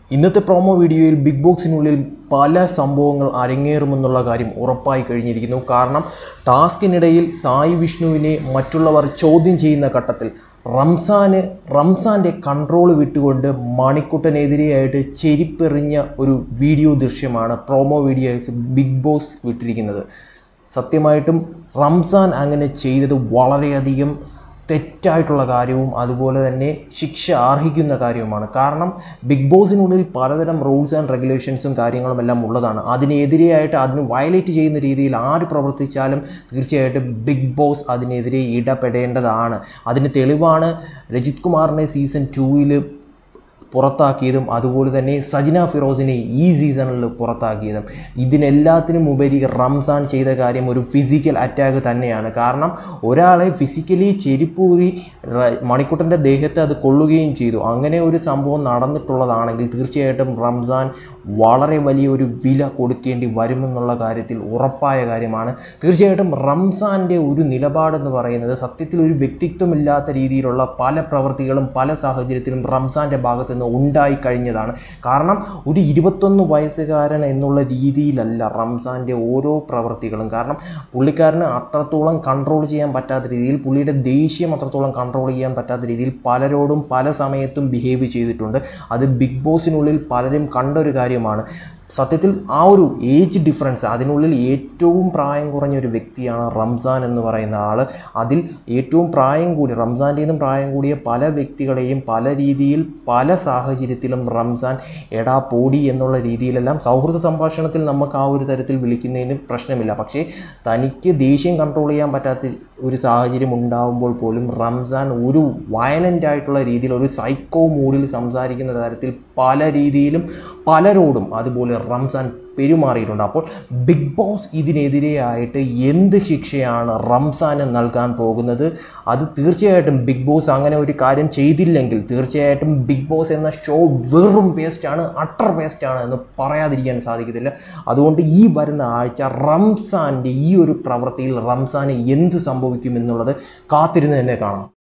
ഇന്നത്തെ പ്രോമോ വീഡിയോയിൽ ബിഗ് ബോക്സിനുള്ളിൽ പല സംഭവങ്ങൾ അരങ്ങേറുമെന്നുള്ള കാര്യം ഉറപ്പായി കഴിഞ്ഞിരിക്കുന്നു കാരണം ടാസ്കിനിടയിൽ സായി വിഷ്ണുവിനെ മറ്റുള്ളവർ ചോദ്യം ചെയ്യുന്ന ഘട്ടത്തിൽ റംസാന് റംസാൻ്റെ കൺട്രോൾ വിട്ടുകൊണ്ട് മണിക്കുട്ടനെതിരെയായിട്ട് ചെരിപ്പെറിഞ്ഞ ഒരു വീഡിയോ ദൃശ്യമാണ് പ്രോമോ വീഡിയോസ് ബിഗ് ബോസ് വിട്ടിരിക്കുന്നത് സത്യമായിട്ടും റംസാൻ അങ്ങനെ ചെയ്തത് വളരെയധികം തെറ്റായിട്ടുള്ള കാര്യവും അതുപോലെ തന്നെ ശിക്ഷ അർഹിക്കുന്ന കാര്യവുമാണ് കാരണം ബിഗ് ബോസിനുള്ളിൽ പലതരം റൂൾസ് ആൻഡ് റെഗുലേഷൻസും കാര്യങ്ങളും എല്ലാം ഉള്ളതാണ് അതിനെതിരെയായിട്ട് അതിന് വയലേറ്റ് ചെയ്യുന്ന രീതിയിൽ ആര് പ്രവർത്തിച്ചാലും തീർച്ചയായിട്ടും ബിഗ് ബോസ് അതിനെതിരെ ഇടപെടേണ്ടതാണ് അതിന് തെളിവാണ് രജിത് കുമാറിനെ സീസൺ ടൂവിൽ പുറത്താക്കിയതും അതുപോലെ തന്നെ സജിന ഫിറോസിനെ ഈ സീസണിൽ പുറത്താക്കിയതും ഇതിനെല്ലാത്തിനും ഉപരി റംസാൻ ചെയ്ത കാര്യം ഒരു ഫിസിക്കൽ അറ്റാക്ക് തന്നെയാണ് കാരണം ഒരാളെ ഫിസിക്കലി ചെരിപ്പൂരി മണിക്കുട്ടൻ്റെ ദേഹത്തെ അത് കൊള്ളുകയും ചെയ്തു അങ്ങനെ ഒരു സംഭവം നടന്നിട്ടുള്ളതാണെങ്കിൽ തീർച്ചയായിട്ടും റംസാൻ വളരെ വലിയൊരു വില കൊടുക്കേണ്ടി വരുമെന്നുള്ള കാര്യത്തിൽ ഉറപ്പായ കാര്യമാണ് തീർച്ചയായിട്ടും റംസാൻ്റെ ഒരു നിലപാടെന്ന് പറയുന്നത് സത്യത്തിൽ ഒരു വ്യക്തിത്വമില്ലാത്ത രീതിയിലുള്ള പല പ്രവൃത്തികളും പല സാഹചര്യത്തിലും റംസാൻ്റെ ഭാഗത്ത് നിന്ന് ഉണ്ടായി കഴിഞ്ഞതാണ് കാരണം ഒരു ഇരുപത്തൊന്ന് വയസ്സുകാരൻ എന്നുള്ള രീതിയിലല്ല റംസാൻ്റെ ഓരോ പ്രവൃത്തികളും കാരണം പുള്ളിക്കാരന് അത്രത്തോളം കൺട്രോൾ ചെയ്യാൻ പറ്റാത്ത രീതിയിൽ പുള്ളിയുടെ ദേഷ്യം അത്രത്തോളം കൺട്രോൾ ചെയ്യാൻ പറ്റാത്ത രീതിയിൽ പലരോടും പല സമയത്തും ബിഹേവ് ചെയ്തിട്ടുണ്ട് അത് ബിഗ് ബോസിനുള്ളിൽ പലരും കണ്ടൊരു കാര്യമാണ് സത്യത്തിൽ ആ ഒരു ഏജ് ഡിഫറൻസ് അതിനുള്ളിൽ ഏറ്റവും പ്രായം കുറഞ്ഞ ഒരു വ്യക്തിയാണ് റംസാൻ എന്ന് പറയുന്ന ആൾ അതിൽ ഏറ്റവും പ്രായം കൂടി റംസാൻ്റെ നിന്നും പ്രായം കൂടിയ പല വ്യക്തികളെയും പല രീതിയിൽ പല സാഹചര്യത്തിലും റംസാൻ എടാ പോടി എന്നുള്ള രീതിയിലെല്ലാം സൗഹൃദ സംഭാഷണത്തിൽ നമുക്ക് ആ ഒരു തരത്തിൽ വിളിക്കുന്നതിന് പ്രശ്നമില്ല പക്ഷേ തനിക്ക് ദേഷ്യം കൺട്രോൾ ചെയ്യാൻ പറ്റാത്ത ഒരു സാഹചര്യം ഉണ്ടാകുമ്പോൾ പോലും റംസാൻ ഒരു വയലൻ്റ് ആയിട്ടുള്ള രീതിയിൽ ഒരു സൈക്കോ മൂഡിൽ സംസാരിക്കുന്ന തരത്തിൽ പല രീതിയിലും പലരോടും അതുപോലെ റംസാൻ പെരുമാറിയിട്ടുണ്ട് അപ്പോൾ ബിഗ് ബോസ് ഇതിനെതിരെയായിട്ട് എന്ത് ശിക്ഷയാണ് റംസാന് നൽകാൻ പോകുന്നത് അത് തീർച്ചയായിട്ടും ബിഗ് ബോസ് അങ്ങനെ ഒരു കാര്യം ചെയ്തില്ലെങ്കിൽ തീർച്ചയായിട്ടും ബിഗ് ബോസ് എന്ന ഷോ വെറും വേസ്റ്റാണ് അട്ടർ വേസ്റ്റാണ് എന്ന് പറയാതിരിക്കാൻ സാധിക്കത്തില്ല അതുകൊണ്ട് ഈ വരുന്ന ആഴ്ച റംസാൻ്റെ ഈ ഒരു പ്രവൃത്തിയിൽ റംസാന് എന്ത് സംഭവിക്കും എന്നുള്ളത് കാത്തിരുന്ന് തന്നെ കാണാം